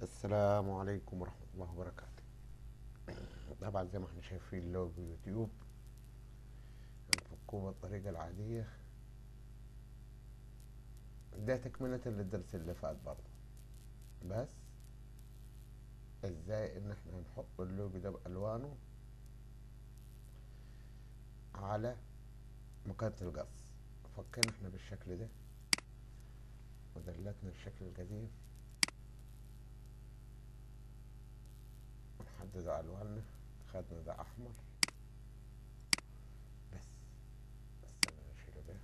السلام عليكم ورحمة الله وبركاته طبعا زي ما احنا شايفين لوجو يوتيوب هنفكوه بالطريقة العادية ده تكملة للدرس اللي فات برضه بس ازاي ان احنا هنحط اللوجو ده بألوانه على مكانة القص فكينا احنا بالشكل ده ودلتنا الشكل القديم ونحدد ألواننا خدنا ده أحمر بس استنى نشيله ده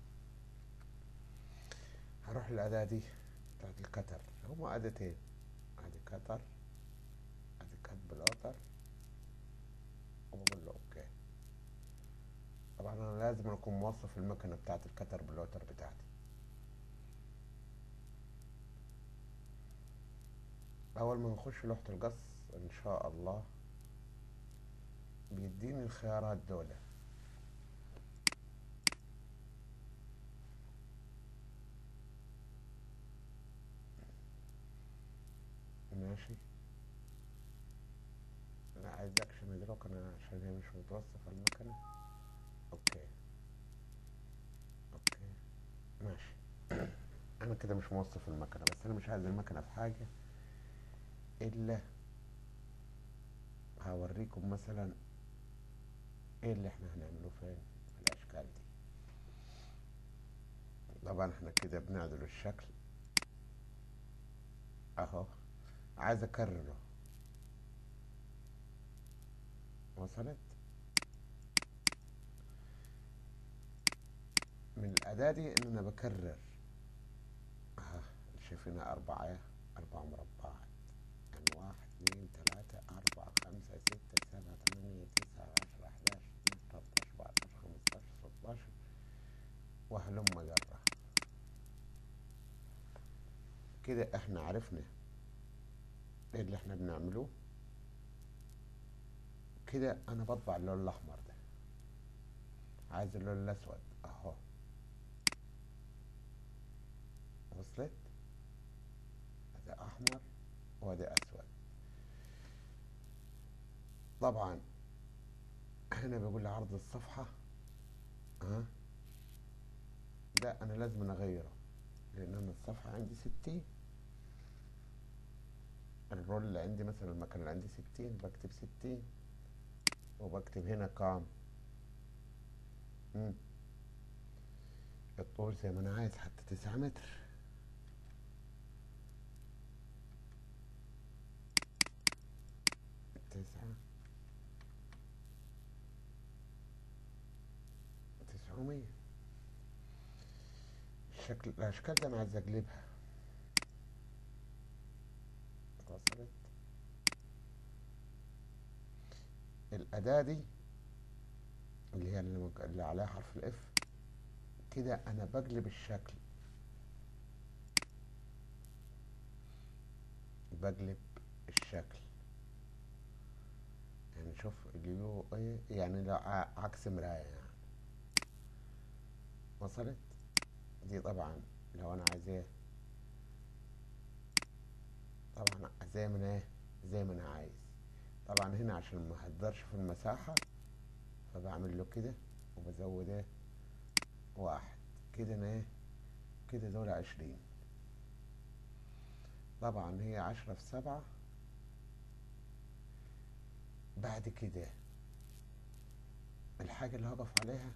هروح الأداة دي بتاعت الكتر هما أداتين أدي كتر أدي كات بلوتر وبقول له أوكي طبعا أنا لازم أكون موصف المكنة بتاعت الكتر بلوتر بتاعتي أول ما نخش لوحة القص إن شاء الله بيديني الخيارات دول ماشي أنا عايز أكشن إدراك أنا عشان هي مش متوصفة المكنة أوكي أوكي ماشي أنا كده مش موصف المكنة بس أنا مش عايز المكنة في حاجة الا هوريكم مثلا ايه اللي احنا هنعمله فين في الاشكال دي طبعا احنا كده بنعدل الشكل اهو عايز اكرره وصلت من الاداة دي ان انا بكرر اه شايفينها اربعة اربع مربعات يعني واحد اتنين تلاتة أربعة خمسة ستة سبعة تمانية تسعة عشرة حداش اتنين تلاتاشر أربعتاشر خمستاشر ستاشر وهلم جرة كده احنا عرفنا ايه اللي احنا بنعمله كده انا بطبع اللون الاحمر ده عايز اللون الاسود اهو وصلت ده احمر وده اسود طبعا هنا بيقول لي عرض الصفحة ها ده انا لازم اغيره لان انا الصفحة عندي ستين الرول اللي عندي مثلا المكان اللي عندي ستين بكتب ستين وبكتب هنا كام مم. الطول زي ما انا عايز حتى تسعة متر تسعة تسعمية الشكل الأشكال دي أنا عايز أقلبها وصلت الأداة دي اللي هي اللي, مك... اللي عليها حرف الإف كده أنا بقلب الشكل بقلب الشكل يعني شوف اليو ايه يعني لا عكس مراية يعني وصلت دي طبعا لو انا عايز ايه طبعا زي ما انا ايه زي ما انا عايز طبعا هنا عشان ما اهدرش في المساحة فبعمل له كده وبزود ايه واحد كده انا ايه كده دول عشرين طبعا هي عشرة في سبعة بعد كده الحاجة اللي هقف عليها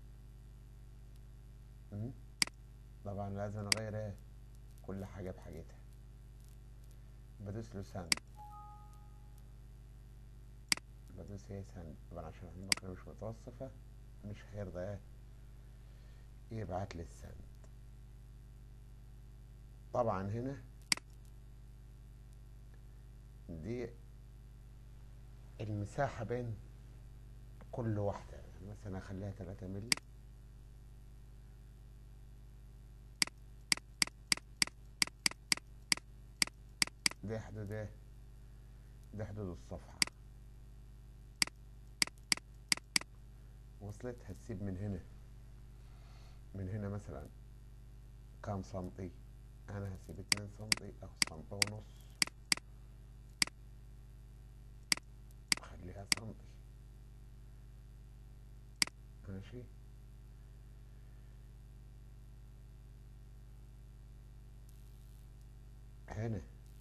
طبعا لازم اغير ايه كل حاجة بحاجتها بدوس له سند بدوس ايه سند طبعا عشان المكنة مش متوصفة مش هيرضى ايه يبعت لي السند طبعا هنا دي المساحة بين كل واحدة يعني مثلا أخليها تلاتة ملي ده حدود ايه ده حدود الصفحة وصلت هتسيب من هنا من هنا مثلا كام سنتي أنا هسيب اتنين سنتي أو سنتي ونص هنا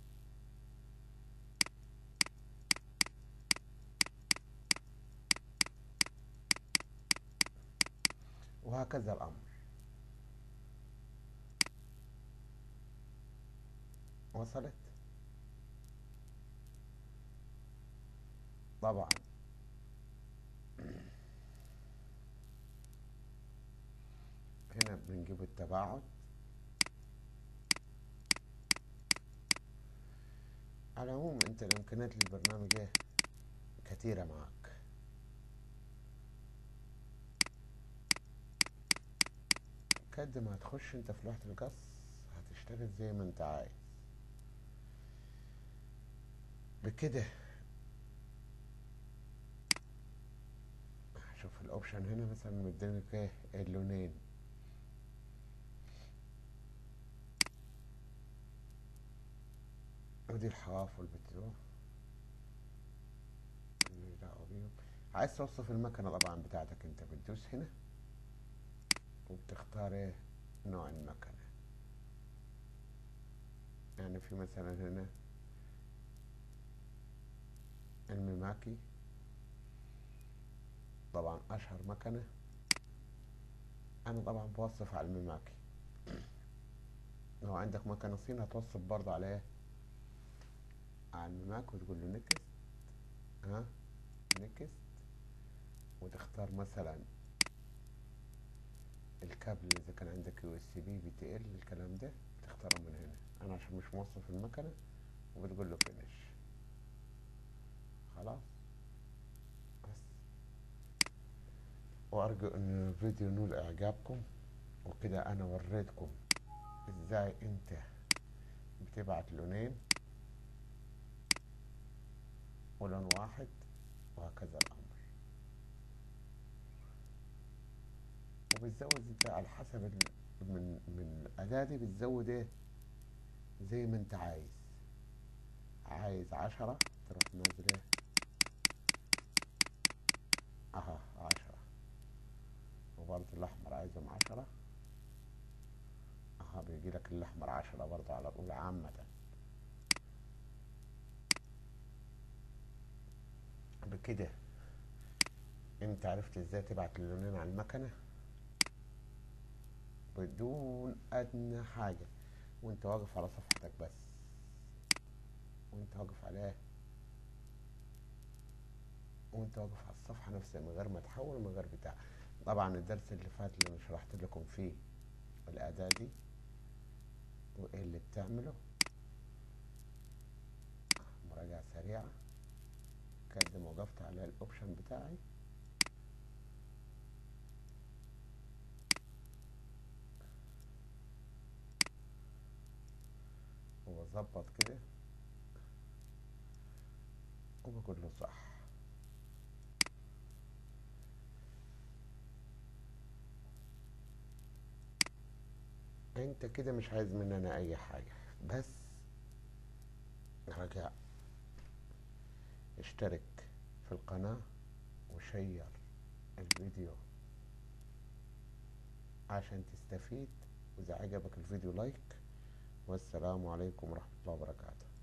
وهكذا الأمر وصلت طبعا هنا بنجيب التباعد على العموم انت الامكانيات للبرنامج ايه كتيرة معك قد ما هتخش انت في لوحة القص هتشتغل زي ما انت عايز بكده شوف الاوبشن هنا مثلا مدينك ايه اللونين ودي الحوافل بتوع ماليش دعوة بيهم عايز توصف المكنة طبعا بتاعتك انت بتدوس هنا وبتختار ايه نوع المكنة يعني في مثلا هنا الميماكي طبعا اشهر مكنة انا طبعا بوصف على الميماكي لو عندك مكنة صين هتوصف برضه على ايه على الميماكي وتقول له نكست ها نكست وتختار مثلا الكابل اذا كان عندك يو اس بي بي تي ال الكلام ده بتختاره من هنا انا عشان مش موصف المكنة وبتقول له فينش خلاص بس وارجو ان الفيديو ينول اعجابكم وكده انا وريتكم ازاي انت بتبعت لونين ولون واحد وهكذا الامر وبتزود انت على حسب ال... من من الاداة دي بتزود ايه زي ما انت عايز عايز عشرة تروح نازل ايه اها عشرة وبرضه الاحمر عايزهم عشرة اها بيجي لك الاحمر عشرة برضه على طول عامة بكده انت عرفت ازاي تبعت اللونين على المكنة بدون ادنى حاجة وانت واقف على صفحتك بس وانت واقف عليها وانت واقف على الصفحة نفسها من غير ما تحول ومن غير بتاع طبعا الدرس اللي فات اللي انا شرحت لكم فيه الاداة دي وايه اللي بتعمله مراجعة سريعة قد ما وقفت على الاوبشن بتاعي وبظبط كده وبقول له صح انت كده مش عايز مننا اي حاجة بس رجاء اشترك في القناة وشير الفيديو عشان تستفيد واذا عجبك الفيديو لايك والسلام عليكم ورحمة الله وبركاته